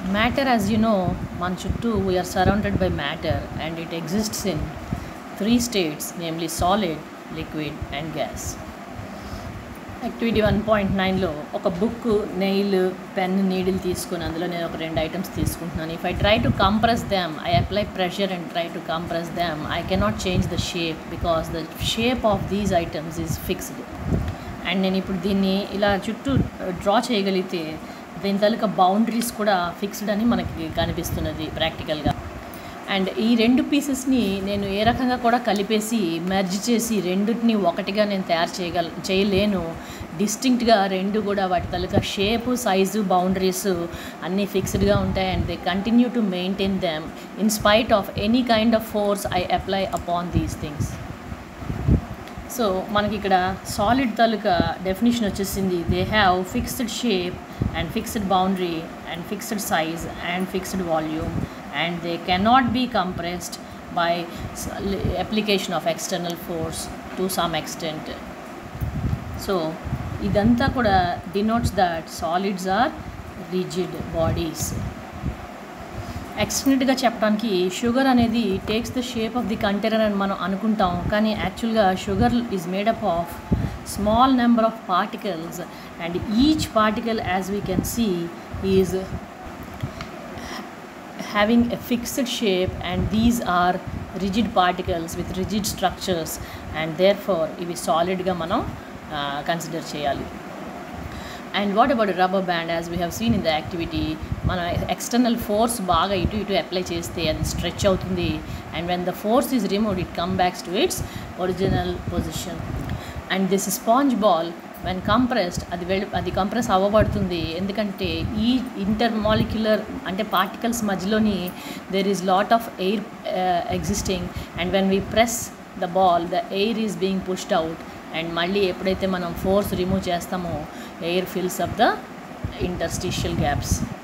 matter as you know మన చుట్టూ we are surrounded by matter and it exists in three states namely solid liquid and gas activity one point నైన్లో ఒక book nail pen needle తీసుకుని అందులో నేను ఒక రెండు ఐటమ్స్ తీసుకుంటున్నాను if I try to compress them I apply pressure and try to compress them I cannot change the shape because the shape of these items is fixed and నేను ఇప్పుడు దీన్ని ఇలా చుట్టూ డ్రా చేయగలిగితే దీని తాలూకా బౌండరీస్ కూడా fixed అని మనకి కనిపిస్తున్నది ప్రాక్టికల్గా అండ్ ఈ రెండు పీసెస్ని నేను ఏ రకంగా కూడా కలిపేసి మెర్జ్ చేసి రెండుని ఒకటిగా నేను తయారు చేయగల చేయలేను డిస్టింక్ట్గా రెండు కూడా వాటి తాలూకా షేపు సైజు బౌండరీస్ అన్నీ ఫిక్స్డ్గా ఉంటాయి and they continue to maintain them in spite of any kind of force I apply upon these things so మనకి ఇక్కడ సాలిడ్ తాలూకా డెఫినేషన్ వచ్చేసింది they have fixed shape and fixed boundary and fixed size and fixed volume and they cannot be compressed by application of external force to some extent so ఇదంతా కూడా denotes that solids are rigid bodies ఎక్స్టెంట్గా చెప్పడానికి sugar అనేది takes the shape of the container అని మనం అనుకుంటాం కానీ యాక్చువల్గా sugar is made up of small number of particles and each particle as we can see is having a fixed shape and these are rigid particles with rigid structures and therefore ఇవి సాలిడ్గా మనం consider చేయాలి and what about rubber band as we have seen in the activity మన external force బాగా ఇటు ఇటు apply చేస్తే అది స్ట్రెచ్ అవుతుంది and when the force is removed it come backs to its original position and this sponge ball when compressed అది వెళ్ళి అది కంప్రెస్ అవ్వబడుతుంది ఎందుకంటే ఈ ఇంటర్ మాలిక్యులర్ అంటే పార్టికల్స్ మధ్యలోని there is lot of air existing and when we press the ball the air is being pushed out and మళ్ళీ ఎప్పుడైతే మనం ఫోర్స్ రిమూవ్ చేస్తామో air fills up the interstitial gaps